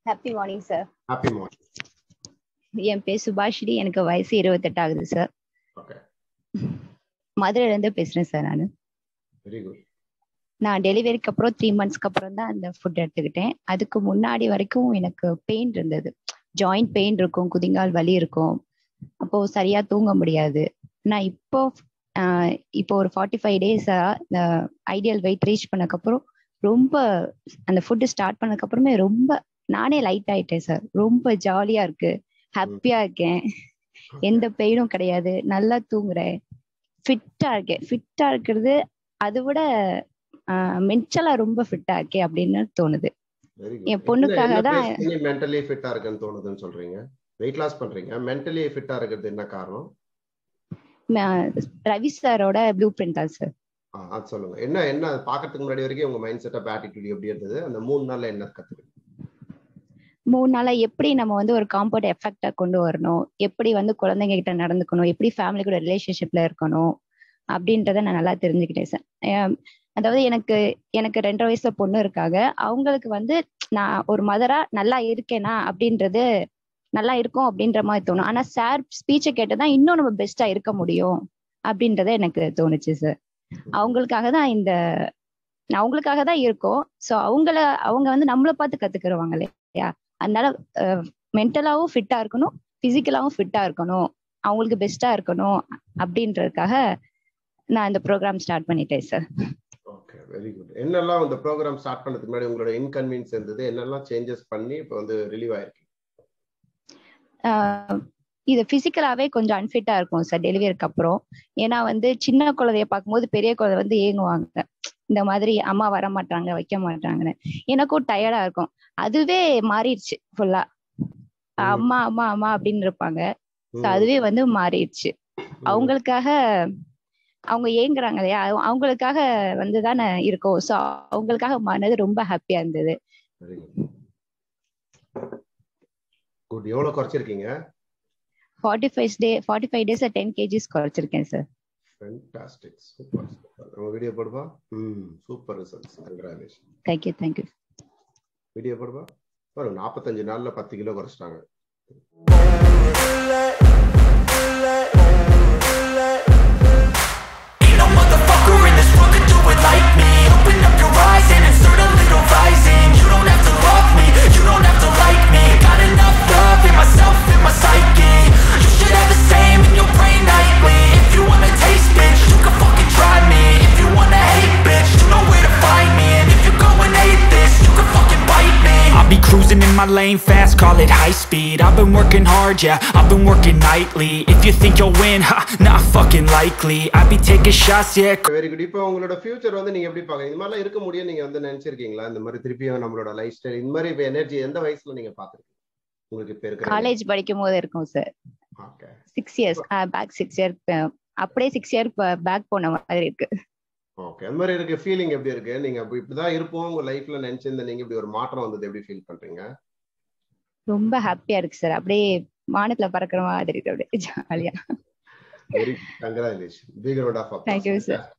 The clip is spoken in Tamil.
Happy morning sir happy morning என் பேர் சுபாஷினி எனக்கு வயசு இருபத்தெட்டு ஆகுது சார் ஓகே மதுரையில இருந்து பேசுறேன் சார் நான் வெரி குட் நான் டெலிவரிக்கு அப்புறம் த்ரீ மந்த்ஸ்க்கு அப்புறம் தான் அந்த ஃபுட் எடுத்துக்கிட்டேன் அதுக்கு முன்னாடி வரைக்கும் எனக்கு பெயின் இருந்தது ஜாயிண்ட் பெயின் இருக்கும் குதிங்கால் வலி இருக்கும் அப்போ சரியா தூங்க முடியாது நான் இப்போ ஆஹ் இப்போ ஒரு ஃபார்ட்டி ஃபைவ் டேஸா இந்த ஐடியல் வெயிட் ரீச் பண்ணக்கப்புறம் ரொம்ப அந்த ஃபுட்டு ஸ்டார்ட் பண்ணக்கப்புறமே ரொம்ப நானே லைட் ஆயிட்டேன் சார் ரொம்ப ஜாலியா இருக்கு ஹாப்பியா இருக்கேன் எந்த பெயினும் கிடையாது நல்லா தூங்குறேன் ஃபிட்டா இருக்கேன் ஃபிட்டா இருக்கிறது அதை விட மென்டலா ரொம்ப ஃபிட்டா இருக்கேன் அப்படின்னு தோணுது வெரி என் பொண்ணுக்காக தான் மென்டலி ஃபிட்டா இருக்குன்னு தோணுதுன்னு சொல்றீங்க வெயிட் லாஸ் பண்றீங்க மென்டலி ஃபிட்டா இருக்கிறது என்ன காரணம் ம- ரவி சாரோட ப்ளூ பிரிண்ட் தான் சார் ஆ, அது சொல்லுங்க என்ன என்ன அது பாக்கிறதுக்கு முன்னாடி வரைக்கும் உங்க மைண்ட் செட்டப் ஆட்டிடியூட் எப்படி இருந்தது அந்த மூணு நாள்ல என்ன கத்துக்கிட்டீங்க மூணு நாளா எப்படி நம்ம வந்து ஒரு காம்பவுண்ட் எஃபெக்டா கொண்டு வரணும் எப்படி வந்து குழந்தைங்க கிட்ட நடந்துக்கணும் எப்படி ஃபேமிலி கூட ரிலேஷன்ஷிப்ல இருக்கணும் அப்படின்றத நான் நல்லா தெரிஞ்சுக்கிட்டேன் சார் அஹ் அதாவது எனக்கு எனக்கு ரெண்டரை வயசுல பொண்ணு இருக்காங்க அவங்களுக்கு வந்து நான் ஒரு மதரா நல்லா இருக்கேனா அப்படின்றது நல்லா இருக்கும் அப்படின்ற மாதிரி தோணும் ஆனா சார் ஸ்பீச்சை கேட்டுதான் இன்னும் நம்ம பெஸ்டா இருக்க முடியும் அப்படின்றத எனக்கு தோணுச்சு சார் அவங்களுக்காக தான் இந்த அவங்களுக்காக தான் இருக்கோம் ஸோ அவங்கள அவங்க வந்து நம்மளை பார்த்து கத்துக்கிறவாங்க இல்லையா அதனால மென்டலாவும் ஃபிட்டா இருக்கணும் பிசிக்கலாவும் ஃபிட்டா இருக்கணும் அவங்களுக்கு பெஸ்டா இருக்கணும் அப்படின்றதுக்காக நான் இந்த ப்ரோக்ராம் ஸ்டார்ட் பண்ணிட்டேன் சார் ஓகே வெரி குட் என்னெல்லாம் இந்த ப்ரோக்ராம் ஸ்டார்ட் பண்ணதுக்கு முன்னாடி உங்களோட இன்கன்வீனியன்ஸ் இருந்தது என்னெல்லாம் சேஞ்சஸ் பண்ணி இப்போ வந்து ரிலீவ் ஆயிருக்கு ஆஹ் இது பிசிக்கலாவே கொஞ்சம் அன்ஃபிட்டா இருக்கும் சார் டெலிவரிக்கு அப்புறம் ஏன்னா வந்து சின்ன குழந்தைய பார்க்கும்போது பெரிய குழந்தை வந்து ஏங்குவாங்க இந்த மாதிரி அம்மா வர மாட்டாங்க வைக்க மாட்டாங்கன்னு எனக்கும் டயர்டா இருக்கும் அதுவே மாறிடுச்சு ஃபுல்லா அம்மா அம்மா அம்மா அப்படின்னு இருப்பாங்க So அதுவே வந்து மாறிடுச்சு அவங்களுக்காக அவங்க ஏங்குறாங்க இல்லையா அவங்க- அவங்களுக்காக வந்து தானே இருக்கோம் ஸோ அவங்களுக்காக மாறினது ரொம்ப ஹாப்பியா இருந்தது வெரி குட் குட் எவ்வளவு குறைச்சிருக்கீங்க forty five day forty five days ten KGs குறைச்சிருக்கேன் சார் ஃபென்டாஸ்டிக் சூப்பர் சூப்பர் நம்ம வீடியோ போடுவா ம் super results congratulation thank you thank you video போடுவா பாருங்க நாற்பத்தஞ்சு நாள்ல பத்து கிலோ குறைச்சிட்டாங்க Ain't no motherfucker in this world could do it like me Open up your eyes and insert a little rising You don't have to love me, you don't have to like me Got enough love in myself, in my psyche You should have the same in your brain nightly If you wanna taste, bitch, you can fucking try me If you wanna hate, bitch, you know where to find me And if you're going hate this, you can fucking bite me I'll be cruising in my lane fast, call it high speed I've been working hard, yeah, I've been working nightly If you think you'll win, ha, not fucking likely I be taking shots, yeah, very good இப்போ உங்களோட ஃபியூச்சர் வந்து நீங்க எப்படி பாக்குறீங்க இந்த மாதிரிலாம் இருக்க முடியும் நீங்க வந்து நினைச்சிருக்கீங்களா இந்த மாதிரி திருப்பியும் நம்மளோட லைஃப் ஸ்டைல் இந்த மாதிரி இப்போ எனர்ஜி எந்த வயசுல நீங்க பாத்துருக்கீங்க உங்களுக்கு இப்ப இருக்கிற காலேஜ் படிக்கும் போது இருக்கும் sir okay six years back six year அப்படியே சிக்ஸ் இயர் பேக் போன மாதிரி இருக்கு ஓகே அந்த மாதிரி இருக்கு ஃபீலிங் எப்படி இருக்கு நீங்க அப்ப இப்படிதான் இருப்போம் உங்க லைஃப்ல நினைச்சிருந்த நீங்க இப்படி ஒரு மாற்றம் வந்தது எப்படி ஃபீல் பண்றீங்க ரொம்ப ஹாப்பியா இருக்கு சார் அப்படியே வானத்துல பறக்கிற மாதிரி இருக்கு அப்படியே ஜாலியா very congratulation big round of Thank you, sir.